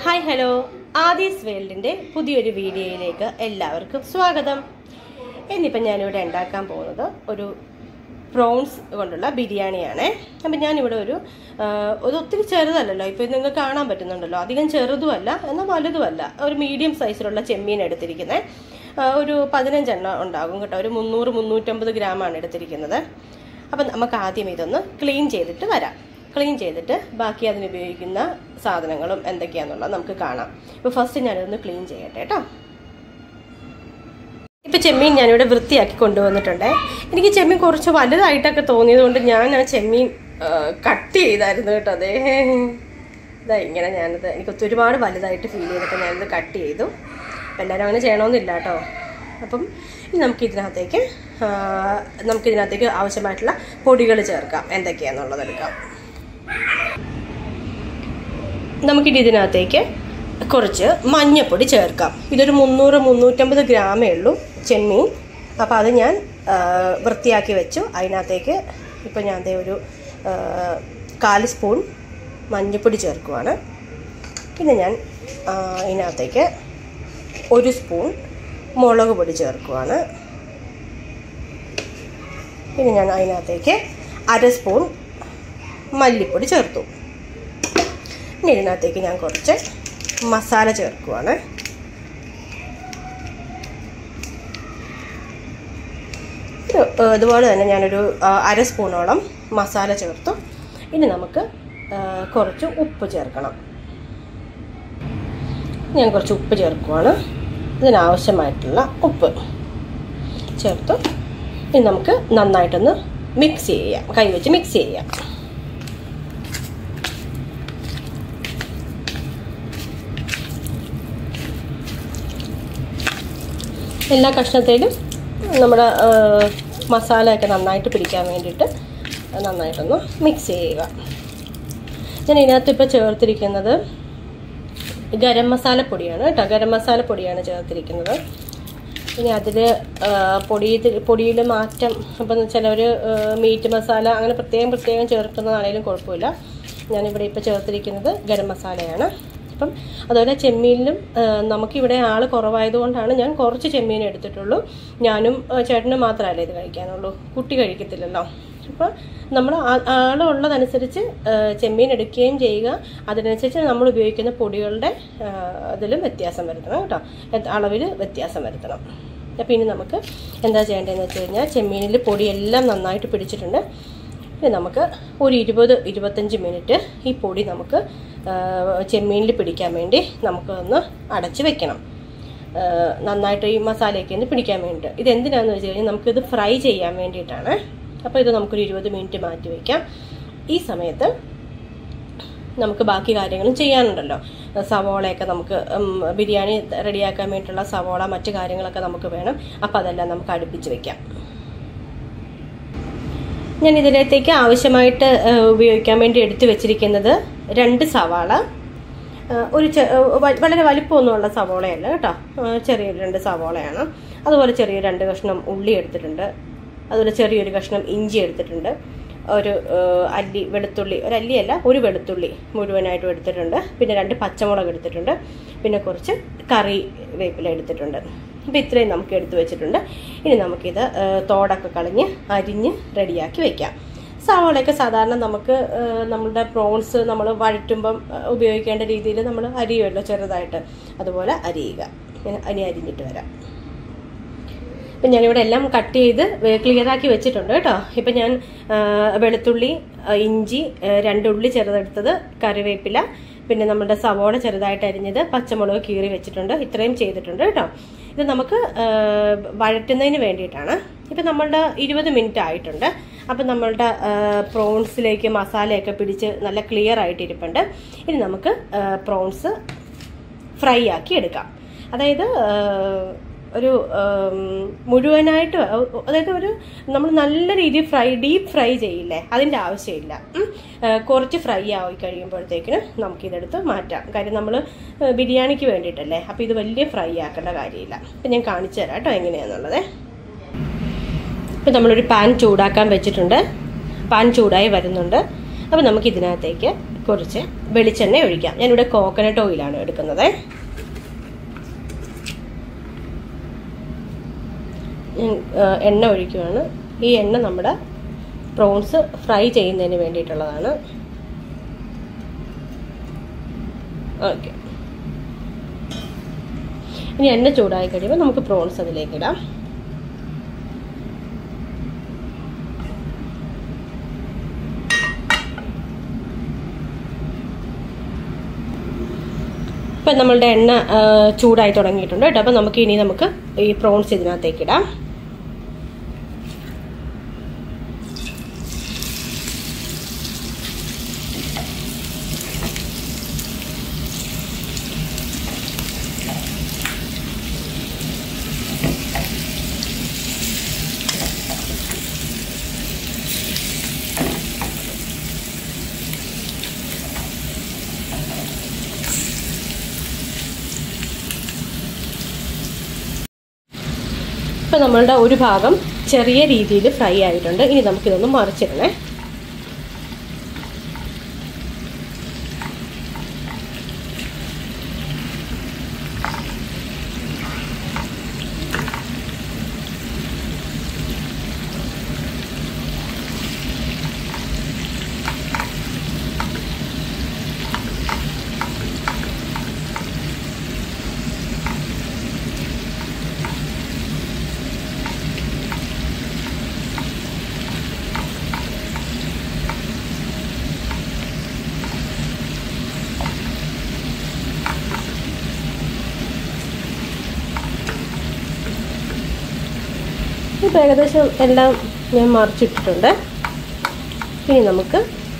Hi hello Aadhi's വേൾഡിൻ്റെ പുതിയൊരു വീഡിയോയിലേക്ക് എല്ലാവർക്കും സ്വാഗതം ഇന്നിപ്പം ഞാനിവിടെ ഉണ്ടാക്കാൻ പോകുന്നത് ഒരു പ്രോൺസ് കൊണ്ടുള്ള ബിരിയാണിയാണ് അപ്പം ഞാനിവിടെ ഒരു ആ, ഒരു ഒത്തിരി ചെറുതല്ലല്ലോ ഇപ്പോൾ നിങ്ങൾക്ക് കാണാൻ പറ്റുന്നുണ്ടല്ലോ അധികം ചെറുതുമല്ല എന്നാൽ വലുതുമല്ല ഒരു മീഡിയം സൈസിലുള്ള ചെമ്മീൻ എടുത്തിരിക്കുന്നത് ഒരു പതിനഞ്ചെണ്ണം ഉണ്ടാകും കേട്ടോ ഒരു മുന്നൂറ് മുന്നൂറ്റമ്പത് ഗ്രാമാണ് എടുത്തിരിക്കുന്നത് അപ്പം നമുക്ക് ആദ്യം ഇതൊന്ന് ക്ലീൻ ചെയ്തിട്ട് വരാം ക്ലീൻ ചെയ്തിട്ട് ബാക്കി അതിന് ഉപയോഗിക്കുന്ന സാധനങ്ങളും എന്തൊക്കെയാണെന്നുള്ളത് നമുക്ക് കാണാം ഇപ്പോൾ ഫസ്റ്റ് ഞാനിതൊന്ന് ക്ലീൻ ചെയ്യട്ടെ കേട്ടോ ഇപ്പം ചെമ്മീൻ ഞാനിവിടെ വൃത്തിയാക്കി കൊണ്ടുവന്നിട്ടുണ്ട് എനിക്ക് ചെമ്മീൻ കുറച്ച് വലുതായിട്ടൊക്കെ തോന്നിയത് കൊണ്ട് ഞാൻ ആ ചെമ്മീൻ കട്ട് ചെയ്തായിരുന്നു കേട്ടോ അതേ ഇതാ ഇങ്ങനെ ഞാനത് എനിക്ക് ഒത്തിരി ഒരുപാട് വലുതായിട്ട് ഫീൽ ചെയ്തപ്പോൾ ഞാനിത് കട്ട് ചെയ്തു അപ്പം എല്ലാവരും അങ്ങനെ ചെയ്യണമെന്നില്ല കേട്ടോ അപ്പം ഇനി നമുക്ക് ഇതിനകത്തേക്ക് ആ, നമുക്ക് ഇതിനകത്തേക്ക് ആവശ്യമായിട്ടുള്ള പൊടികൾ ചേർക്കാം എന്തൊക്കെയാണെന്നുള്ളത് എടുക്കാം നമുക്കിനി ഇതിനകത്തേക്ക് കുറച്ച് മഞ്ഞപ്പൊടി ചേർക്കാം ഇതൊരു മുന്നൂറ് മുന്നൂറ്റമ്പത് ഗ്രാമേ ഉള്ളൂ ചെമ്മീൻ അപ്പോൾ അത് ഞാൻ ആ, വൃത്തിയാക്കി വെച്ചു അതിനകത്തേക്ക് ഇപ്പം ഞാൻ ദേ ഒരു ആ, കാല് സ്പൂൺ മഞ്ഞൾപ്പൊടി ചേർക്കുവാണ് പിന്നെ ഞാൻ ആ, ഇതിനകത്തേക്ക് ഒരു സ്പൂൺ മുളക് പൊടി ചേർക്കുവാണ് പിന്നെ ഞാൻ അതിനകത്തേക്ക് അര സ്പൂൺ മല്ലിപ്പൊടി ചേർത്തു ഇനി ഇതിനകത്തേക്ക് ഞാൻ കുറച്ച് മസാല ചേർക്കുവാണ് ഒരു, ഏഹ്, ഇതുപോലെ തന്നെ ഞാനൊരു ആ, അര സ്പൂണോളം മസാല ചേർത്തു ഇനി നമുക്ക് ആ, കുറച്ച് ഉപ്പ് ചേർക്കണം ഞാൻ കുറച്ച് ഉപ്പ് ചേർക്കുവാണ് ഇതിനാവശ്യമായിട്ടുള്ള ഉപ്പ് ചേർത്തു ഇനി നമുക്ക് നന്നായിട്ടൊന്ന് മിക്സ് ചെയ്യാം കൈവച്ച് മിക്സ് ചെയ്യാം എല്ലാ കഷ്ണത്തിലും നമ്മുടെ ആ, മസാലയൊക്കെ നന്നായിട്ട് പിടിക്കാൻ വേണ്ടിയിട്ട് നന്നായിട്ടൊന്ന് മിക്സ് ചെയ്യുക ഞാൻ ഇതിനകത്ത് ഇപ്പോൾ ചേർത്തിരിക്കുന്നത് ഗരം മസാലപ്പൊടിയാണ് കേട്ടോ ഗരം മസാലപ്പൊടിയാണ് ചേർത്തിരിക്കുന്നത് ഇനി അതിൽ പൊടി പൊടിയിൽ മാറ്റം ഇപ്പം ചിലവർ മീറ്റ് മസാല അങ്ങനെ പ്രത്യേകം പ്രത്യേകം ചേർക്കുന്നതാണേലും കുഴപ്പമില്ല ഞാനിവിടെ ഇപ്പോൾ ചേർത്തിരിക്കുന്നത് ഗരം മസാലയാണ് അപ്പം അതുപോലെ ചെമ്മീനിലും ആ, നമുക്കിവിടെ ആൾ കുറവായതുകൊണ്ടാണ് ഞാൻ കുറച്ച് ചെമ്മീൻ എടുത്തിട്ടുള്ളൂ ഞാനും ആ, ചേട്ടനും മാത്രമല്ല ഇത് കഴിക്കാനുള്ളൂ കുട്ടി കഴിക്കത്തില്ലല്ലോ അപ്പോൾ നമ്മൾ ആളുള്ളതനുസരിച്ച് ആ, ചെമ്മീൻ എടുക്കുകയും ചെയ്യുക അതിനനുസരിച്ച് നമ്മൾ ഉപയോഗിക്കുന്ന പൊടികളുടെ ആ, അതിലും വ്യത്യാസം വരുത്തണം കേട്ടോ അളവിൽ വ്യത്യാസം വരുത്തണം അപ്പോൾ ഇനി നമുക്ക് എന്താ ചെയ്യേണ്ടതെന്ന് വെച്ച് കഴിഞ്ഞാൽ ചെമ്മീനിൽ പൊടിയെല്ലാം നന്നായിട്ട് പിടിച്ചിട്ടുണ്ട് ഇനി നമുക്ക് ഒരു ഇരുപത് ഇരുപത്തഞ്ച് മിനിറ്റ് ഈ പൊടി നമുക്ക് ആ, ചെമ്മീനിൽ പിടിക്കാൻ വേണ്ടി നമുക്ക് ഒന്ന് അടച്ച് വെക്കണം ആ, നന്നായിട്ട് ഈ മസാലയൊക്കെ ഒന്ന് പിടിക്കാൻ വേണ്ടിയിട്ട് ഇത് എന്തിനാണെന്ന് വെച്ച് കഴിഞ്ഞാൽ നമുക്കിത് ഫ്രൈ ചെയ്യാൻ വേണ്ടിയിട്ടാണ് അപ്പോൾ ഇത് നമുക്കൊരു ഇരുപത് മിനിറ്റ് മാറ്റി വയ്ക്കാം ഈ സമയത്ത് നമുക്ക് ബാക്കി കാര്യങ്ങളും ചെയ്യാനുണ്ടല്ലോ സവോളയൊക്കെ നമുക്ക് ഉം, ബിരിയാണി റെഡിയാക്കാൻ വേണ്ടിയിട്ടുള്ള സവോള മറ്റു കാര്യങ്ങളൊക്കെ നമുക്ക് വേണം അപ്പോൾ അതെല്ലാം നമുക്ക് അടുപ്പിച്ച് വെക്കാം ഞാൻ ഇതിനകത്തേക്ക് ആവശ്യമായിട്ട് ആ, ഉപയോഗിക്കാൻ വേണ്ടി എടുത്തു വെച്ചിരിക്കുന്നത് രണ്ട് സവാള ആ, ഒരു ചെ- ആ, വ- വളരെ വലിപ്പമൊന്നുമുള്ള സവോളയല്ല കേട്ടോ ആ, ചെറിയൊരു രണ്ട് സവോളയാണ് അതുപോലെ ചെറിയ രണ്ട് കഷ്ണം ഉള്ളി എടുത്തിട്ടുണ്ട് അതുപോലെ ചെറിയൊരു കഷ്ണം ഇഞ്ചി എടുത്തിട്ടുണ്ട് ഒരു ആ, അല്ലി വെളുത്തുള്ളി ഒരു അല്ലിയല്ല ഒരു വെളുത്തുള്ളി മുഴുവനായിട്ടും എടുത്തിട്ടുണ്ട് പിന്നെ രണ്ട് പച്ചമുളക് എടുത്തിട്ടുണ്ട് പിന്നെ കുറച്ച് കറി വേപ്പില എടുത്തിട്ടുണ്ട് അപ്പോൾ ഇത്രയും നമുക്ക് എടുത്തു വെച്ചിട്ടുണ്ട് ഇനി നമുക്കിത് ആ, തോടൊക്കെ കളഞ്ഞ് അരിഞ്ഞ് റെഡിയാക്കി വെക്കാം സവാളയൊക്കെ സാധാരണ നമുക്ക് ആ, നമ്മളുടെ പ്രോൺസ് നമ്മൾ വഴറ്റുമ്പം ആ, ഉപയോഗിക്കേണ്ട രീതിയിൽ നമ്മൾ അരിയുമല്ലോ ചെറുതായിട്ട് അതുപോലെ അരിയുക ഞാൻ അരി അരിഞ്ഞിട്ട് വരാം ഇപ്പം ഞാനിവിടെ എല്ലാം കട്ട് ചെയ്ത് ക്ലിയർ ആക്കി വെച്ചിട്ടുണ്ട് കേട്ടോ ഇപ്പം ഞാൻ ആ, വെളുത്തുള്ളി ആ, ഇഞ്ചി ആ, രണ്ട് ഉള്ളി ചെറുതെടുത്തത് കറിവേപ്പില പിന്നെ നമ്മുടെ സവോള ചെറുതായിട്ട് അരിഞ്ഞത് പച്ചമുളക് കീറി വെച്ചിട്ടുണ്ട് ഇത്രയും ചെയ്തിട്ടുണ്ട് കേട്ടോ ഇത് നമുക്ക് ആ, വഴറ്റുന്നതിന് വേണ്ടിയിട്ടാണ് ഇപ്പം നമ്മളുടെ ഇരുപത് മിനിറ്റ് ആയിട്ടുണ്ട് അപ്പം നമ്മളുടെ ആ, പ്രോൺസിലേക്ക് മസാലയൊക്കെ പിടിച്ച് നല്ല ക്ലിയർ ആയിട്ട് ഇരിപ്പുണ്ട് ഇനി നമുക്ക് ആ, പ്രോൺസ് ഫ്രൈ ആക്കി എടുക്കാം അതായത് ആ, ഒരു ആം, മുഴുവനായിട്ട് അ- അതായത് ഒരു നമ്മൾ നല്ല രീതിയിൽ ഫ്രൈ ഡീപ്പ് ഫ്രൈ ചെയ്യില്ലേ അതിൻ്റെ ആവശ്യമില്ല ഉം. ആ, കുറച്ച് ഫ്രൈ ആയി കഴിയുമ്പോഴത്തേക്കിന് നമുക്കിതെടുത്ത് മാറ്റാം കാര്യം നമ്മൾ ബിരിയാണിക്ക് വേണ്ടിയിട്ടല്ലേ അപ്പോൾ ഇത് വലിയ ഫ്രൈ ആക്കേണ്ട കാര്യമില്ല അപ്പം ഞാൻ കാണിച്ചു തരാം കേട്ടോ എങ്ങനെയാണെന്നുള്ളത് ഇപ്പം നമ്മളൊരു പാൻ ചൂടാക്കാൻ വെച്ചിട്ടുണ്ട് പാൻ ചൂടായി വരുന്നുണ്ട് അപ്പോൾ നമുക്ക് ഇതിനകത്തേക്ക് കുറച്ച് വെളിച്ചെണ്ണ ഒഴിക്കാം ഞാനിവിടെ കോക്കനട്ട് ഓയിലാണ് എടുക്കുന്നത് ഞാൻ, ആ, എണ്ണ ഒഴിക്കുകയാണ് ഈ എണ്ണ നമ്മുടെ പ്രോൺസ് ഫ്രൈ ചെയ്യുന്നതിന് വേണ്ടിയിട്ടുള്ളതാണ് ഓക്കെ ഇനി എണ്ണ ചൂടായി കഴിയുമ്പോൾ നമുക്ക് പ്രോൺസ് അതിലേക്ക് ഇടാം ഇപ്പം നമ്മളുടെ എണ്ണ ആ, ചൂടായി തുടങ്ങിയിട്ടുണ്ട് കേട്ടോ അപ്പം നമുക്ക് ഇനി നമുക്ക് ഈ പ്രോൺസ് ഇതിനകത്തേക്ക് ഇടാം ഇപ്പം നമ്മളുടെ ഒരു ഭാഗം ചെറിയ രീതിയിൽ ഫ്രൈ ആയിട്ടുണ്ട് ഇനി നമുക്കിതൊന്ന് മറിച്ചിടണേ ഇപ്പം ഏകദേശം എല്ലാം ഞാൻ മറിച്ചിട്ടിട്ടുണ്ട് ഇനി നമുക്ക്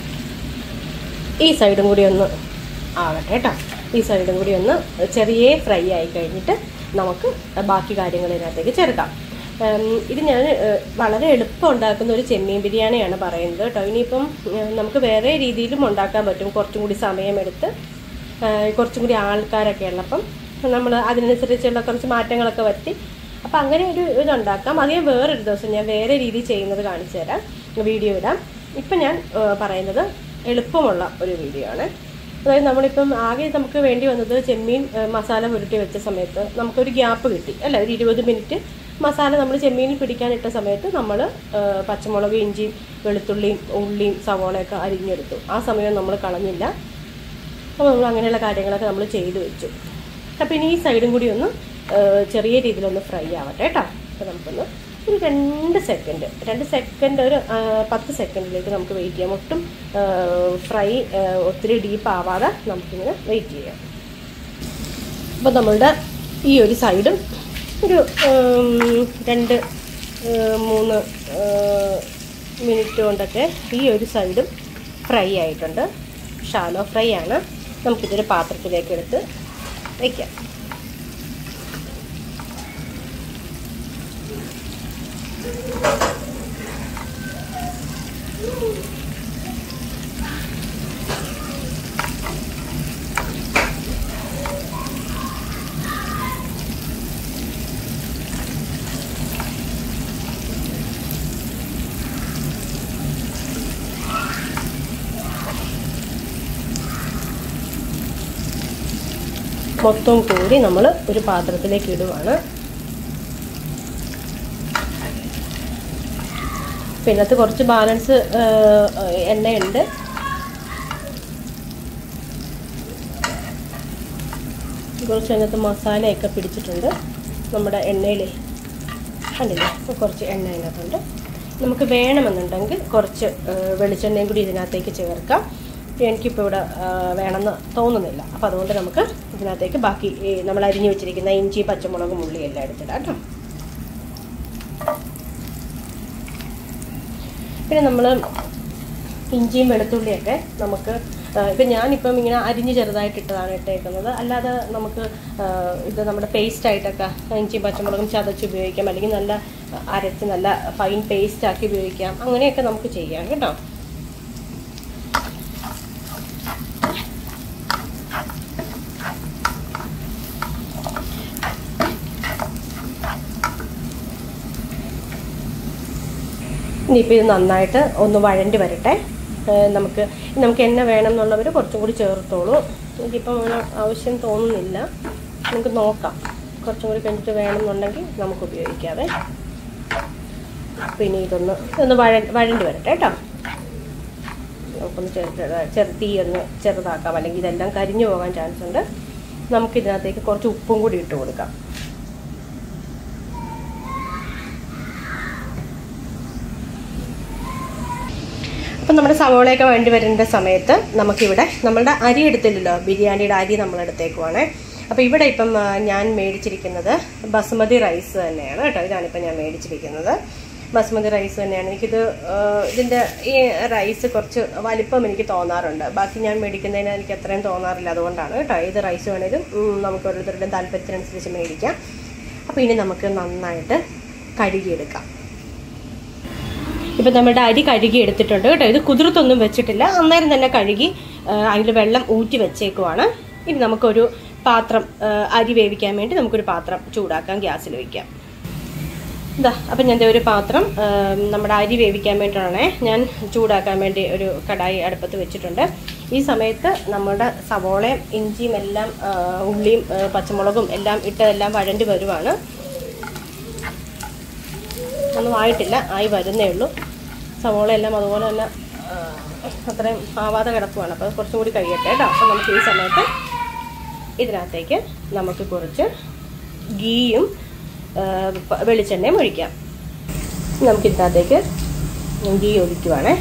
ഈ സൈഡും കൂടി ഒന്ന് ആവട്ടെ കേട്ടോ ഈ സൈഡും കൂടി ഒന്ന് ചെറിയ ഫ്രൈ ആയി കഴിഞ്ഞിട്ട് നമുക്ക് ബാക്കി കാര്യങ്ങൾ ഇതിനകത്തേക്ക് ചേർക്കാം ഉം, ഇത് ഞാൻ ഏഹ്, വളരെ എളുപ്പം ഉണ്ടാക്കുന്ന ഒരു ചെമ്മീൻ ബിരിയാണിയാണ് പറയുന്നത് കേട്ടോ ഇനിയിപ്പം ഏഹ്, നമുക്ക് വേറെ രീതിയിലും ഉണ്ടാക്കാൻ പറ്റും കുറച്ചും കൂടി സമയമെടുത്ത് ഏഹ്, കുറച്ചും കൂടി ആൾക്കാരൊക്കെ ഉള്ളപ്പം നമ്മൾ അതിനനുസരിച്ചുള്ള കുറച്ച് മാറ്റങ്ങളൊക്കെ വരുത്തി അപ്പം അങ്ങനെ ഒരു ഇതുണ്ടാക്കാം അത് ഞാൻ വേറൊരു ദിവസം ഞാൻ വേറെ രീതിയിൽ ചെയ്യുന്നത് കാണിച്ചു തരാം വീഡിയോ ഇടാം ഇപ്പം ഞാൻ ഏഹ്, പറയുന്നത് എളുപ്പമുള്ള ഒരു വീഡിയോ ആണ് അതായത് നമ്മളിപ്പം ആകെ നമുക്ക് വേണ്ടി വന്നത് ചെമ്മീൻ ഏഹ്, മസാല പുരട്ടി വെച്ച സമയത്ത് നമുക്കൊരു ഗ്യാപ്പ് കിട്ടി അല്ല ഒരു ഇരുപത് മിനിറ്റ് മസാല നമ്മൾ ചെമ്മീനിൽ പിടിക്കാനിട്ട സമയത്ത് നമ്മൾ പച്ചമുളക് ഇഞ്ചിയും വെളുത്തുള്ളിയും ഉള്ളിയും സവോളയൊക്കെ അരിഞ്ഞെടുത്തു ആ സമയം നമ്മൾ കളഞ്ഞില്ല അപ്പോൾ നമ്മൾ അങ്ങനെയുള്ള കാര്യങ്ങളൊക്കെ നമ്മൾ ചെയ്തു വെച്ചു അപ്പോൾ ഇനി ഈ സൈഡും കൂടി ഒന്ന് ആ, ചെറിയ രീതിയിലൊന്ന് ഫ്രൈ ആവട്ടെ കേട്ടോ അപ്പോൾ നമുക്കൊന്ന് ഒരു രണ്ട് സെക്കൻഡ് രണ്ട് സെക്കൻഡ് ഒരു ആ, പത്ത് സെക്കൻഡിലേക്ക് നമുക്ക് വെയിറ്റ് ചെയ്യാം ഒട്ടും ഫ്രൈ ഒത്തിരി ഡീപ്പ് ആവാതെ നമുക്കിങ്ങനെ വെയിറ്റ് ചെയ്യാം അപ്പോൾ നമ്മളുടെ ഈ ഒരു സൈഡും ഒരു ഉം, രണ്ട് ഏഹ്, മൂന്ന് മിനിറ്റ് കൊണ്ടൊക്കെ ഈ ഒരു സൈഡും ഫ്രൈ ആയിട്ടുണ്ട് ഷാലോ ഫ്രൈ ആണ് നമുക്കിതൊരു പാത്രത്തിലേക്ക് എടുത്ത് വയ്ക്കാം മൊത്തം കൂടി നമ്മൾ ഒരു പാത്രത്തിലേക്ക് ഇടുവാണ് പിന്നത്ത് കുറച്ച് ബാലൻസ് എണ്ണയുണ്ട് കുറച്ച് അതിനകത്ത് മസാലയൊക്കെ പിടിച്ചിട്ടുണ്ട് നമ്മുടെ എണ്ണയിൽ കണ്ടില്ലേ അപ്പോൾ കുറച്ച് എണ്ണ അതിനകത്തുണ്ട് നമുക്ക് വേണമെന്നുണ്ടെങ്കിൽ കുറച്ച് ആ, വെളിച്ചെണ്ണയും കൂടി ഇതിനകത്തേക്ക് ചേർക്കാം എനിക്കിപ്പോൾ ഇവിടെ ആ, വേണമെന്ന് തോന്നുന്നില്ല അപ്പോൾ അതുകൊണ്ട് നമുക്ക് ഇതിനകത്തേക്ക് ബാക്കി ഈ നമ്മൾ അരിഞ്ഞു വെച്ചിരിക്കുന്ന ഇഞ്ചി പച്ചമുളകും ഉള്ളി എല്ലാം എടുത്തിടാം കേട്ടോ പിന്നെ നമ്മൾ ഇഞ്ചിയും വെളുത്തുള്ളിയൊക്കെ നമുക്ക് ആ, ഇപ്പം ഞാനിപ്പം ഇങ്ങനെ അരിഞ്ഞ് ചെറുതായിട്ട് ഇട്ടതാണ് ഇട്ടേക്കുന്നത് അല്ലാതെ നമുക്ക് ആ, ഇത് നമ്മുടെ പേസ്റ്റ് ആയിട്ടൊക്കെ ഇഞ്ചിയും പച്ചമുളകും ചതച്ച് ഉപയോഗിക്കാം അല്ലെങ്കിൽ നല്ല അരച്ച് നല്ല ഫൈൻ പേസ്റ്റ് ആക്കി ഉപയോഗിക്കാം അങ്ങനെയൊക്കെ നമുക്ക് ചെയ്യാം കേട്ടോ ഇനിയിപ്പോൾ ഇത് നന്നായിട്ട് ഒന്ന് വഴണ്ടി വരട്ടെ ഏഹ് നമുക്ക് നമുക്ക് എണ്ണ വേണം എന്നുള്ളവർ കുറച്ചും കൂടി ചേർത്തോളൂ എനിക്കിപ്പം അങ്ങനെ ആവശ്യം തോന്നുന്നില്ല നമുക്ക് നോക്കാം കുറച്ചും കൂടി കഴിഞ്ഞിട്ട് വേണമെന്നുണ്ടെങ്കിൽ നമുക്ക് ഉപയോഗിക്കാവേ പിന്നെ ഇതൊന്ന് ഇതൊന്ന് വഴ വഴണ്ടി വരട്ടെ കേട്ടോ നമുക്കൊന്ന് ചെറു ചെറു തീ ഒന്ന് ചെറുതാക്കാം അല്ലെങ്കിൽ ഇതെല്ലാം കരിഞ്ഞു പോകാൻ ചാൻസ് ഉണ്ട് നമുക്കിതിനകത്തേക്ക് കുറച്ച് ഉപ്പും കൂടി ഇട്ട് കൊടുക്കാം അപ്പം നമ്മുടെ സവോളയൊക്കെ വേണ്ടി വരുന്ന സമയത്ത് നമുക്കിവിടെ നമ്മളുടെ അരി എടുത്തില്ലല്ലോ ബിരിയാണിയുടെ അരി നമ്മൾ എടുത്തേക്കുവാണ് അപ്പോൾ ഇവിടെ ഇപ്പം ആ, ഞാൻ മേടിച്ചിരിക്കുന്നത് ബസുമതി റൈസ് തന്നെയാണ് കേട്ടോ ഇതാണിപ്പം ഞാൻ മേടിച്ചിരിക്കുന്നത് ബസുമതി റൈസ് തന്നെയാണ് എനിക്കിത് ആ, ഇതിൻ്റെ ഈ റൈസ് കുറച്ച് വലിപ്പം എനിക്ക് തോന്നാറുണ്ട് ബാക്കി ഞാൻ മേടിക്കുന്നതിന് എനിക്ക് അത്രയും തോന്നാറില്ല അതുകൊണ്ടാണ് കേട്ടോ ഏത് റൈസ് വേണേലും ഉം, നമുക്ക് ഓരോരുത്തരുടെയും താല്പര്യത്തിനനുസരിച്ച് മേടിക്കാം അപ്പോൾ ഇനി നമുക്ക് നന്നായിട്ട് കഴുകിയെടുക്കാം ഇപ്പം നമ്മുടെ അരി കഴുകി എടുത്തിട്ടുണ്ട് കേട്ടോ ഇത് കുതിർത്തൊന്നും വെച്ചിട്ടില്ല അന്നേരം തന്നെ കഴുകി അതിൽ വെള്ളം ഊറ്റി വെച്ചേക്കുവാണ് ഇനി നമുക്കൊരു പാത്രം ആ, അരി വേവിക്കാൻ വേണ്ടി നമുക്കൊരു പാത്രം ചൂടാക്കാം ഗ്യാസിൽ വയ്ക്കാം ഇതാ അപ്പം ഞാൻ ദേ ഒരു പാത്രം ആ, നമ്മുടെ അരി വേവിക്കാൻ വേണ്ടിയിട്ടാണേ ഞാൻ ചൂടാക്കാൻ വേണ്ടി ഒരു കടായി അടുപ്പത്ത് വെച്ചിട്ടുണ്ട് ഈ സമയത്ത് നമ്മുടെ സവോളയും ഇഞ്ചിയും എല്ലാം ആ, ഉള്ളിയും ആ, പച്ചമുളകും എല്ലാം ഇട്ടതെല്ലാം വഴണ്ടി വരുവാണ് ഒന്നും ആയിട്ടില്ല ആയി വരുന്നേ ഉള്ളൂ സവോള എല്ലാം അതുപോലെ തന്നെ ആ, അത്രയും ആവാതെ കിടക്കുവാണ് അപ്പോൾ കുറച്ചും കൂടി കഴിയട്ടെ കേട്ടോ അപ്പോൾ നമുക്ക് ഈ സമയത്ത് ഇതിനകത്തേക്ക് നമുക്ക് കുറച്ച് ഗീയും ആ, പ- വെളിച്ചെണ്ണയും ഒഴിക്കാം നമുക്ക് ഇതിനകത്തേക്ക് ഗീ ഒഴിക്കുവാണേ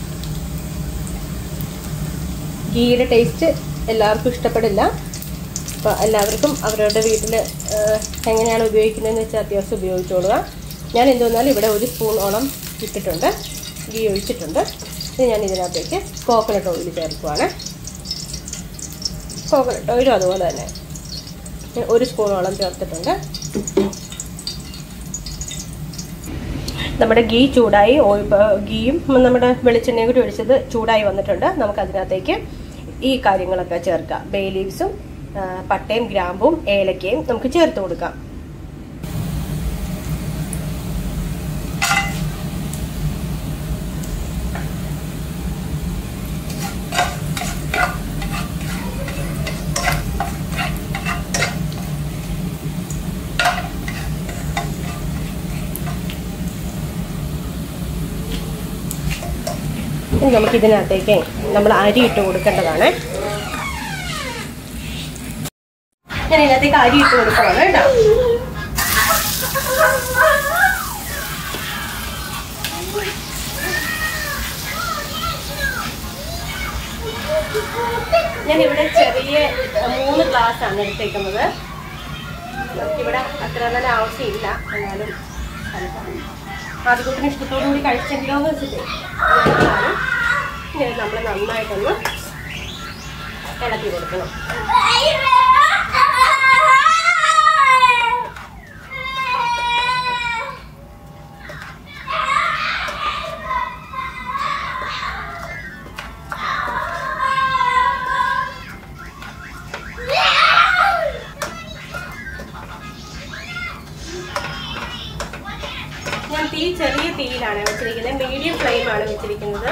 ഗീയുടെ ടേസ്റ്റ് എല്ലാവർക്കും ഇഷ്ടപ്പെടില്ല അപ്പോൾ എല്ലാവർക്കും അവരവരുടെ വീട്ടിൽ എങ്ങനെയാണ് ഉപയോഗിക്കുന്നതെന്ന് വെച്ചാൽ അത്യാവശ്യം ഉപയോഗിച്ചോളുക ഞാൻ എന്തുവന്നാലും ഇവിടെ ഒരു സ്പൂണോളം ഇട്ടിട്ടുണ്ട് ഗീ ഒഴിച്ചിട്ടുണ്ട് ഇനി ഞാൻ ഇതിനകത്തേക്ക് കോക്കനട്ട് ഓയിൽ ചേർക്കുവാണ് കോക്കനട്ട് ഓയിലും അതുപോലെ തന്നെ ഞാൻ ഒരു സ്പൂണോളം ചേർത്തിട്ടുണ്ട് നമ്മുടെ ഗീ ചൂടായി ഓയിൽ ഗീയും നമ്മുടെ വെളിച്ചെണ്ണയും കൂടി ഒഴിച്ചത് ചൂടായി വന്നിട്ടുണ്ട് നമുക്ക് അതിനകത്തേക്ക് ഈ കാര്യങ്ങളൊക്കെ ചേർക്കാം ബേ ലീവ്സും ആ, പട്ടയും ഗ്രാമ്പും ഏലക്കയും നമുക്ക് ചേർത്ത് കൊടുക്കാം ഇനി നമുക്ക് ഇതിനകത്തേക്ക് നമ്മൾ അരി ഇട്ട് കൊടുക്കേണ്ടതാണ് ഞാൻ ഇതിനകത്തേക്ക് അരി ഇട്ട് കൊടുക്കണം കേട്ടോ ഞാൻ ഇവിടെ ചെറിയ മൂന്ന് ഗ്ലാസ് ആണ് എടുത്തേക്കുന്നത് നമുക്കിവിടെ അത്ര തന്നെ ആവശ്യമില്ല എന്നാലും ആദ്യകൂട്ടിന് ഇഷ്ടത്തോടു കൂടി കഴിച്ചെങ്കിലോ എന്ന് വെച്ചിട്ട് ഞാനാണ് ഇങ്ങനെ നമ്മൾ നന്നായിട്ടൊന്ന് ഇളക്കി കൊടുക്കണം ഞാൻ തീ ചെറിയ തീയിലാണ് വെച്ചിരിക്കുന്നത് മീഡിയം ഫ്ലെയിം ആണ് വെച്ചിരിക്കുന്നത്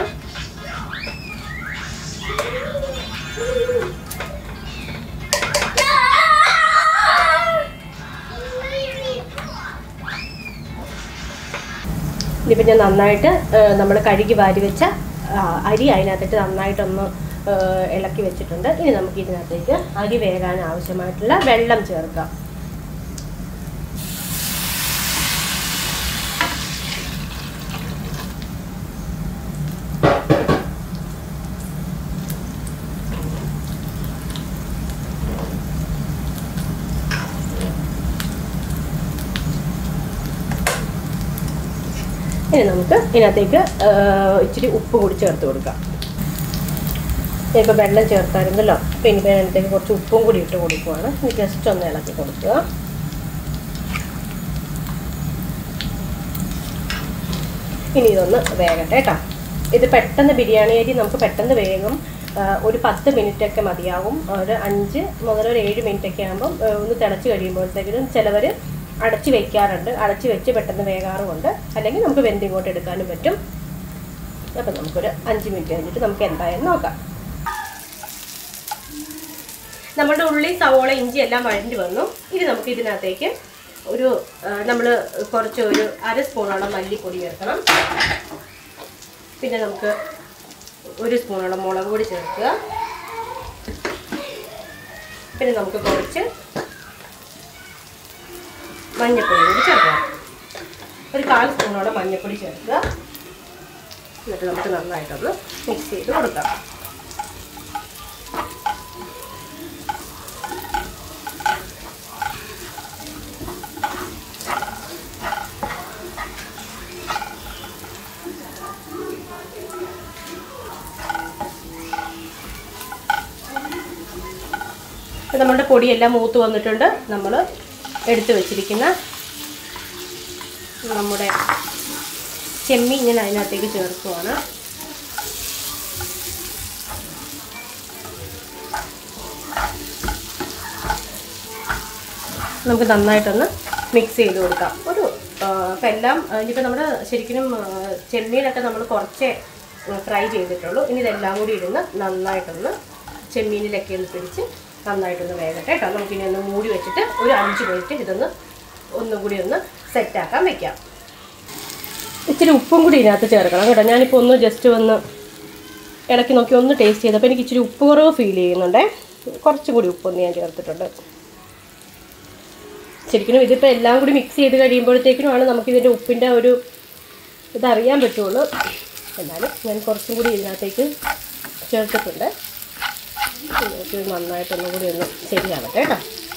ഇതിപ്പോൾ ഞാൻ നന്നായിട്ട് നമ്മൾ കഴുകി വാരി വെച്ച ആ, അരി അതിനകത്തിട്ട് നന്നായിട്ടൊന്ന് ആ, ഇളക്കി വെച്ചിട്ടുണ്ട് ഇനി നമുക്ക് ഇതിനകത്തേക്ക് അരി വേകാൻ ആവശ്യമായിട്ടുള്ള വെള്ളം ചേർക്കാം ഇനി നമുക്ക് ഇതിനകത്തേക്ക് ആ, ഇച്ചിരി ഉപ്പ് കൂടി ചേർത്ത് കൊടുക്കാം ഇപ്പോൾ വെള്ളം ചേർത്തായിരുന്നല്ലോ അപ്പോൾ ഇനി അതിനകത്തേക്ക് കുറച്ച് ഉപ്പും കൂടി ഇട്ട് കൊടുക്കുവാണ് ഇനി ജസ്റ്റ് ഒന്ന് ഇളക്കി കൊടുക്കുക ഇനി ഇതൊന്ന് വേകട്ടെ കേട്ടോ ഇത് പെട്ടെന്ന് ബിരിയാണി അരി നമുക്ക് പെട്ടെന്ന് വേഗം ആ, ഒരു പത്ത് മിനിറ്റ് ഒക്കെ മതിയാകും ഒരു അഞ്ച് മുതൽ ഒരു ഏഴ് മിനിറ്റ് ഒക്കെ ആകുമ്പം ആ, ഒന്ന് തിളച്ച് കഴിയുമ്പോഴത്തേക്കും ചിലവർ അടച്ച് വെക്കാറുണ്ട് അടച്ച് വെച്ച് പെട്ടെന്ന് വേകാറുമുണ്ട് അല്ലെങ്കിൽ നമുക്ക് വെന്തിങ്ങോട്ട് എടുക്കാനും പറ്റും അപ്പം നമുക്കൊരു അഞ്ച് മിനിറ്റ് കഴിഞ്ഞിട്ട് നമുക്ക് എന്തായാലും നോക്കാം നമ്മുടെ ഉള്ളി സവോള ഇഞ്ചി എല്ലാം വഴണ്ടി വന്നു ഇനി നമുക്ക് ഇതിനകത്തേക്ക് ഒരു നമ്മൾ കുറച്ച് ഒരു അര സ്പൂണോളം മല്ലിപ്പൊടി ചേർക്കണം പിന്നെ നമുക്ക് ഒരു സ്പൂണോളം മുളക് പൊടി ചേർക്കുക പിന്നെ നമുക്ക് കുറച്ച് മഞ്ഞൾപ്പൊടി കൂടി ചേർക്കണം ഒരു കാൽ സ്പൂണോളം മഞ്ഞൾപ്പൊടി ചേർക്കുക എന്നിട്ട് നമുക്ക് നന്നായിട്ടൊന്ന് മിക്സ് ചെയ്ത് കൊടുക്കാം ഇപ്പം നമ്മുടെ പൊടിയെല്ലാം മൂത്ത് വന്നിട്ടുണ്ട് നമ്മൾ എടുത്തു വെച്ചിരിക്കുന്ന നമ്മുടെ ചെമ്മീൻ ഞാൻ അതിനകത്തേക്ക് ചേർക്കുവാണ് നമുക്ക് നന്നായിട്ടൊന്ന് മിക്സ് ചെയ്ത് കൊടുക്കാം ഒരു ഇപ്പം എല്ലാം ഇനിയിപ്പോൾ നമ്മുടെ ശരിക്കും ആ, ചെമ്മീനൊക്കെ നമ്മൾ കുറച്ചേ ഫ്രൈ ചെയ്തിട്ടുള്ളൂ ഇനി ഇതെല്ലാം കൂടി ഇരുന്ന് നന്നായിട്ടൊന്ന് ചെമ്മീനിലൊക്കെ ഒന്ന് പിടിച്ച് നന്നായിട്ടൊന്ന് വേകട്ടെ കേട്ടോ നമുക്കിനി ഒന്ന് മൂടി വെച്ചിട്ട് ഒരു അഞ്ച് മിനിറ്റ് ഇതൊന്ന് ഒന്നും കൂടി ഒന്ന് സെറ്റാക്കാൻ വെക്കാം ഇച്ചിരി ഉപ്പും കൂടി ഇതിനകത്ത് ചേർക്കണം കേട്ടോ ഞാനിപ്പോൾ ഒന്ന് ജസ്റ്റ് ഒന്ന് ഇടയ്ക്ക് നോക്കി ഒന്ന് ടേസ്റ്റ് ചെയ്തപ്പോൾ എനിക്ക് ഇച്ചിരി ഉപ്പ് കുറവ് ഫീൽ ചെയ്യുന്നുണ്ടേ കുറച്ചും കൂടി ഉപ്പൊന്ന് ഞാൻ ചേർത്തിട്ടുണ്ട് ശരിക്കും ഇതിപ്പോൾ എല്ലാം കൂടി മിക്സ് ചെയ്ത് കഴിയുമ്പോഴത്തേക്കിനുമാണ് നമുക്കിതിൻ്റെ ഉപ്പിൻ്റെ ഒരു ഇതറിയാൻ പറ്റുള്ളൂ എന്നാലും ഞാൻ കുറച്ചും കൂടി ഇതിനകത്തേക്ക് ചേർത്തിട്ടുണ്ട് നമുക്ക് നന്നായിട്ടൊന്നും കൂടി ഒന്ന് ശരിയാവട്ടെ കേട്ടോ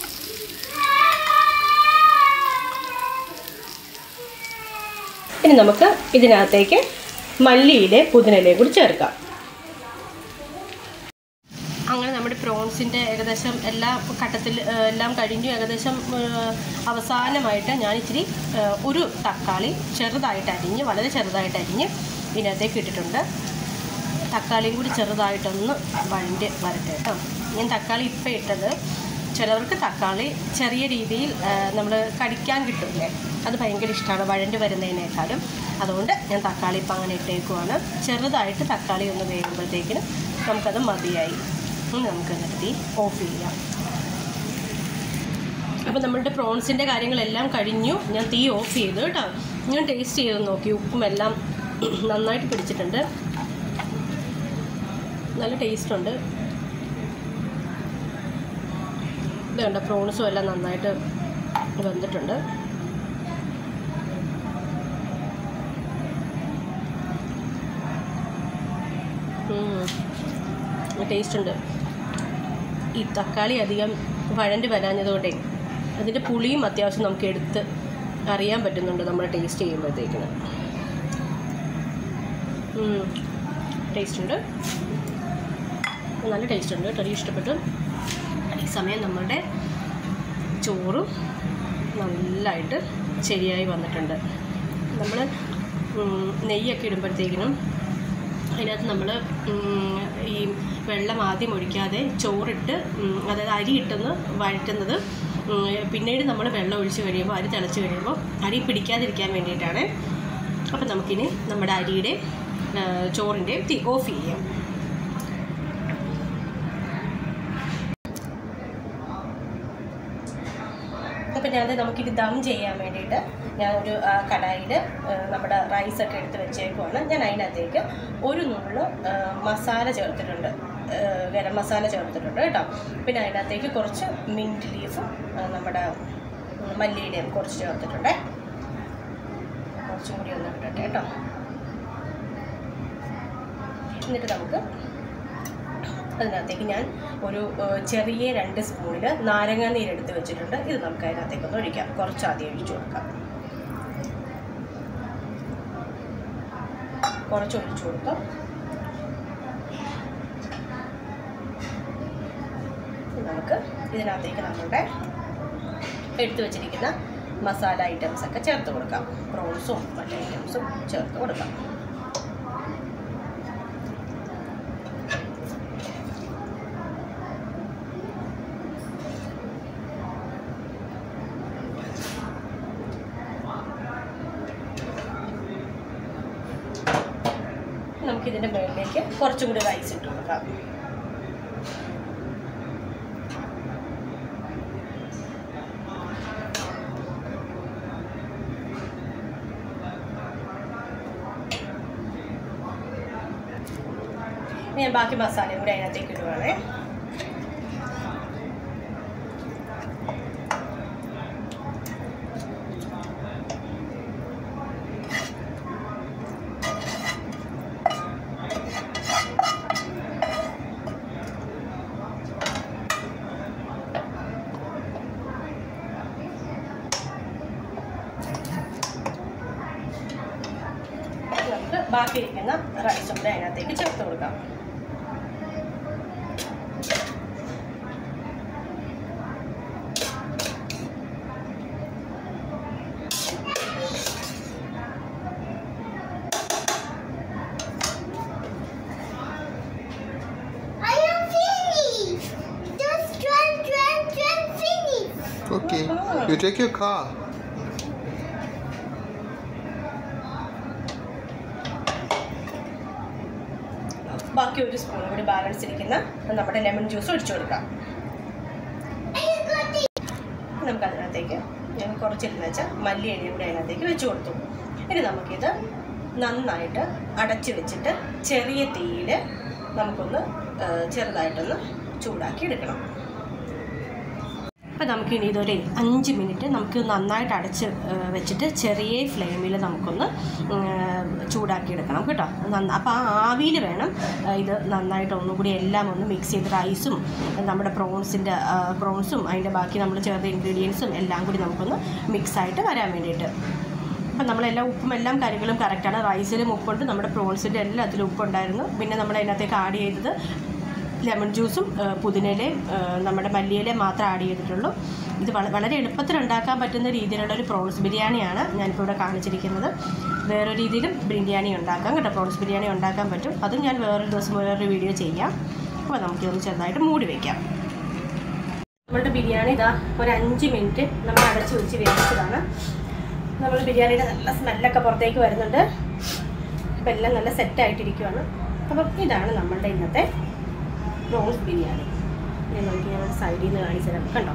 ഇനി നമുക്ക് ഇതിനകത്തേക്ക് മല്ലിയിലെ പുതിനയിലയും കൂടി ചേർക്കാം അങ്ങനെ നമ്മുടെ പ്രോൺസിൻ്റെ ഏകദേശം എല്ലാ ഘട്ടത്തിൽ ഏഹ്, എല്ലാം കഴിഞ്ഞു ഏകദേശം ഏഹ്, അവസാനമായിട്ട് ഞാൻ ഇച്ചിരി ഏഹ്, ഒരു തക്കാളി ചെറുതായിട്ട് അരിഞ്ഞ് വളരെ ചെറുതായിട്ട് അരിഞ്ഞ് ഇതിനകത്തേക്ക് ഇട്ടിട്ടുണ്ട് തക്കാളിയും കൂടി ചെറുതായിട്ടൊന്ന് വഴണ്ട് വരട്ടെ കേട്ടോ ഞാൻ തക്കാളി ഇപ്പം ഇട്ടത് ചിലവർക്ക് തക്കാളി ചെറിയ രീതിയിൽ നമ്മൾ കടിക്കാൻ കിട്ടില്ലേ അത് ഭയങ്കര ഇഷ്ടമാണ് വഴണ്ട് വരുന്നതിനേക്കാളും അതുകൊണ്ട് ഞാൻ തക്കാളി ഇപ്പം അങ്ങനെ ഇട്ടേക്കുവാണ് ചെറുതായിട്ട് തക്കാളി ഒന്ന് വേകുമ്പോഴത്തേക്കിനും നമുക്കത് മതിയായി ഇനി നമുക്ക് എന്നിട്ട് തീ ഓഫ് ചെയ്യാം അപ്പോൾ നമ്മളുടെ പ്രോൺസിൻ്റെ കാര്യങ്ങളെല്ലാം കഴിഞ്ഞു ഞാൻ തീ ഓഫ് ചെയ്തു കേട്ടോ ഞാൻ ടേസ്റ്റ് ചെയ്ത് നോക്കി ഉപ്പും എല്ലാം നന്നായിട്ട് പിടിച്ചിട്ടുണ്ട് നല്ല ടേസ്റ്റ് ഉണ്ട് ഇത് കണ്ട പ്രോൺസും എല്ലാം നന്നായിട്ട് വെന്തിട്ടുണ്ട് ടേസ്റ്റ് ഉണ്ട് ഈ തക്കാളി അധികം വഴണ്ടി വരാഞ്ഞതുകൊണ്ടേ അതിൻ്റെ പുളിയും അത്യാവശ്യം നമുക്ക് എടുത്ത് അറിയാൻ പറ്റുന്നുണ്ട് നമ്മൾ ടേസ്റ്റ് ചെയ്യുമ്പോഴത്തേക്കിന് ടേസ്റ്റ് ഉണ്ട് നല്ല ടേസ്റ്റ് ഉണ്ട് കേട്ടോ എനിക്ക് ഇഷ്ടപ്പെട്ടു ഈ സമയം നമ്മുടെ ചോറും നല്ലതായിട്ട് ശരിയായി വന്നിട്ടുണ്ട് നമ്മൾ നെയ്യൊക്കെ ഇടുമ്പോഴത്തേക്കിനും അതിനകത്ത് നമ്മൾ ഈ വെള്ളം ആദ്യം ഒഴിക്കാതെ ചോറിട്ട് ഉം, അതായത് അരി ഇട്ടൊന്ന് വഴറ്റുന്നത് ഉം, പിന്നീട് നമ്മൾ വെള്ളം ഒഴിച്ച് കഴിയുമ്പോൾ അരി തിളച്ച് കഴിയുമ്പോൾ അരി പിടിക്കാതിരിക്കാൻ വേണ്ടിയിട്ടാണ് അപ്പം നമുക്കിനി നമ്മുടെ അരിയുടെ ചോറിൻ്റെയും തീ ഓഫ് ചെയ്യാം അപ്പം ഞാൻ നമുക്കിത് ദം ചെയ്യാൻ വേണ്ടിയിട്ട് ഞാനൊരു കടായിൽ നമ്മുടെ റൈസൊക്കെ എടുത്ത് വെച്ചേക്കുവാണ് ഞാൻ അതിനകത്തേക്ക് ഒരു നുള്ള് ആ, മസാല ചേർത്തിട്ടുണ്ട് ആ, ഗരം മസാല ചേർത്തിട്ടുണ്ട് കേട്ടോ പിന്നെ അതിനകത്തേക്ക് കുറച്ച് മിൻറ്റ് ലീഫും ആ, നമ്മുടെ ഉം, മല്ലിയിലയും കുറച്ച് ചേർത്തിട്ടുണ്ട് കുറച്ചും കൂടി ഒന്ന് ഇടട്ടെ കേട്ടോ എന്നിട്ട് നമുക്ക് അതിനകത്തേക്ക് ഞാൻ ഒരു ഏഹ്, ചെറിയ രണ്ട് സ്പൂണിൽ നാരങ്ങ നീരെടുത്ത് വെച്ചിട്ടുണ്ട് ഇത് നമുക്ക് അതിനകത്തേക്ക് ഒന്ന് ഒഴിക്കാം കുറച്ച് ആദ്യം ഒഴിച്ചു കൊടുക്കാം കുറച്ച് ഒഴിച്ചു കൊടുക്കാം ഇനി നമുക്ക് ഇതിനകത്തേക്ക് നമ്മളുടെ എടുത്തു വെച്ചിരിക്കുന്ന മസാല ഐറ്റംസ് ഒക്കെ ചേർത്ത് കൊടുക്കാം പ്രോൺസും മറ്റു ഐറ്റംസും ചേർത്ത് കൊടുക്കാം ഇതിൻ്റെ മുകളിലേക്ക് കുറച്ചും കൂടി റൈസ് ഇട്ട് കൊടുക്കാം ഇനി ഞാൻ ബാക്കി മസാലയും കൂടി അതിനകത്തേക്ക് ഇടുവാണേ നമുക്ക് ബാക്കി ഇരിക്കുന്ന റൈസും കൂടെ അതിനകത്തേക്ക് ചേർത്ത് കൊടുക്കാം I am finished. Just run, run, run, finish. Okay. You take your car. ബാക്കി ഒരു സ്പൂൺ കൂടി ബാലൻസ് ഇരിക്കുന്ന നമ്മുടെ ലെമൺ ജ്യൂസ് ഒഴിച്ചു കൊടുക്കാം I got it. നമുക്ക് അതിനകത്തേക്ക് ഞാൻ കുറച്ചിരുന്ന് വെച്ചാൽ മല്ലി എണ്ണയും കൂടി അതിനകത്തേക്ക് വെച്ച് കൊടുത്തു ഇനി നമുക്കിത് നന്നായിട്ട് അടച്ച് വെച്ചിട്ട് ചെറിയ തീയിൽ നമുക്കൊന്ന് ആ, ചെറുതായിട്ടൊന്ന് ചൂടാക്കി എടുക്കണം അപ്പോൾ നമുക്കിനി ഇതൊരു അഞ്ച് മിനിറ്റ് നമുക്ക് നന്നായിട്ട് അടച്ച് ആ, വെച്ചിട്ട് ചെറിയ ഫ്ലെയിമിൽ നമുക്കൊന്ന് ഉം, ചൂടാക്കി എടുക്കണം കേട്ടോ നന്ന അപ്പോൾ ആ ആവിയിൽ വേണം ആ, ഇത് നന്നായിട്ട് ഒന്നുകൂടി എല്ലാം ഒന്ന് മിക്സ് ചെയ്ത് റൈസും നമ്മുടെ പ്രോൺസിൻ്റെ പ്രോൺസും അതിൻ്റെ ബാക്കി നമ്മൾ ചേർത്ത ഇൻഗ്രീഡിയൻസും എല്ലാം കൂടി നമുക്കൊന്ന് മിക്സായിട്ട് വരാൻ വേണ്ടിയിട്ട് അപ്പം നമ്മളെല്ലാം ഉപ്പും എല്ലാം കാര്യങ്ങളും കറക്റ്റാണ് റൈസിലും ഉപ്പുണ്ട് നമ്മുടെ പ്രോൺസിൻ്റെ എല്ലാത്തിലും ഉപ്പുണ്ടായിരുന്നു പിന്നെ നമ്മൾ അതിനകത്തേക്ക് ആഡ് ചെയ്തത് ലെമൺ ജ്യൂസും ആ, പുതിനയിലയും ആ, നമ്മുടെ മല്ലിയിലയും മാത്രമേ ആഡ് ചെയ്തിട്ടുള്ളൂ ഇത് വള- വളരെ എളുപ്പത്തിൽ ഉണ്ടാക്കാൻ പറ്റുന്ന രീതിയിലുള്ള ഒരു പ്രോൺസ് ബിരിയാണിയാണ് ഞാനിപ്പോൾ ഇവിടെ കാണിച്ചിരിക്കുന്നത് വേറൊരു രീതിയിലും ബിരിയാണി ഉണ്ടാക്കാം കേട്ടോ പ്രോൺസ് ബിരിയാണി ഉണ്ടാക്കാൻ പറ്റും അതും ഞാൻ വേറൊരു ദിവസം വേറൊരു വീഡിയോ ചെയ്യാം അപ്പോൾ നമുക്കിതൊന്ന് ചെറുതായിട്ട് മൂടി വയ്ക്കാം നമ്മളുടെ ബിരിയാണി ഇതാ ഒരു അഞ്ച് മിനിറ്റ് നമ്മൾ അടച്ച് വെച്ച് വേവിച്ചതാണ് നമ്മൾ ബിരിയാണിയുടെ നല്ല സ്മെല്ലൊക്കെ പുറത്തേക്ക് വരുന്നുണ്ട് അപ്പം എല്ലാം നല്ല സെറ്റായിട്ടിരിക്കുവാണ് അപ്പം ഇതാണ് നമ്മളുടെ ഇന്നത്തെ പ്രോൺസ് ബിരിയാണി ഇനി നമുക്ക് ഞാൻ സൈഡിൽ നിന്ന് കാണിച്ചു തരാം കണ്ടോ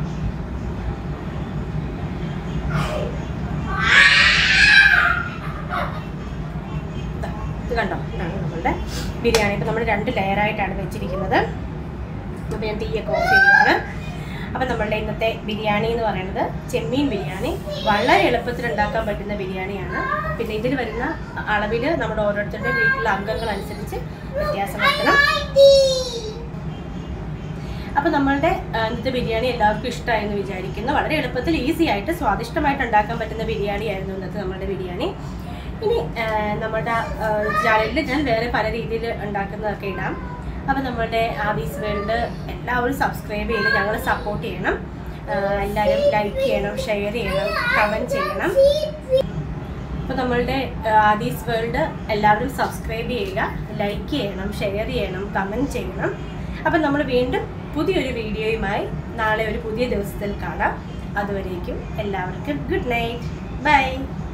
ദാ, ഇത് കണ്ടോ ഇതാണ് നമ്മളുടെ ബിരിയാണി ഇപ്പം നമ്മൾ രണ്ട് ലെയറായിട്ടാണ് വെച്ചിരിക്കുന്നത് അപ്പോൾ ഞാൻ തീയൊക്കെ ഓഫ് ചെയ്യുകയാണ് അപ്പം നമ്മളുടെ ഇന്നത്തെ ബിരിയാണി എന്ന് പറയുന്നത് ചെമ്മീൻ ബിരിയാണി വളരെ എളുപ്പത്തിൽ ഉണ്ടാക്കാൻ പറ്റുന്ന ബിരിയാണിയാണ് പിന്നെ ഇതിൽ വരുന്ന അളവിൽ നമ്മുടെ ഓരോരുത്തരുടെ വീട്ടിലെ അംഗങ്ങൾ അനുസരിച്ച് വ്യത്യാസം വരുത്തണം അപ്പോൾ നമ്മളുടെ ആ, ഇന്നത്തെ ബിരിയാണി എല്ലാവർക്കും ഇഷ്ടമായെന്ന് വിചാരിക്കുന്നു വളരെ എളുപ്പത്തിൽ ഈസി ആയിട്ട് സ്വാദിഷ്ടമായിട്ട് ഉണ്ടാക്കാൻ പറ്റുന്ന ബിരിയാണി ആയിരുന്നു ഇന്നത്തെ നമ്മളുടെ ബിരിയാണി ഇനി ആ, നമ്മുടെ ചാനലിൽ ഞാൻ വേറെ പല രീതിയിൽ ഉണ്ടാക്കുന്നതൊക്കെ ഇടാം അപ്പോൾ നമ്മുടെ ആവീസ് വേൾഡ് എല്ലാവരും സബ്സ്ക്രൈബ് ചെയ്ത് ഞങ്ങളെ സപ്പോർട്ട് ചെയ്യണം ആ, എല്ലാവരും ലൈക്ക് ചെയ്യണം ഷെയർ ചെയ്യണം കമൻറ്റ് ചെയ്യണം അപ്പോൾ നമ്മളുടെ ആദീസ് വേൾഡ് എല്ലാവരും സബ്സ്ക്രൈബ് ചെയ്യുക ലൈക്ക് ചെയ്യണം ഷെയർ ചെയ്യണം കമൻറ്റ് ചെയ്യണം അപ്പം നമ്മൾ വീണ്ടും പുതിയൊരു വീഡിയോയുമായി നാളെ ഒരു പുതിയ ദിവസത്തിൽ കാണാം അതുവരേക്കും എല്ലാവർക്കും ഗുഡ് നൈറ്റ് ബൈ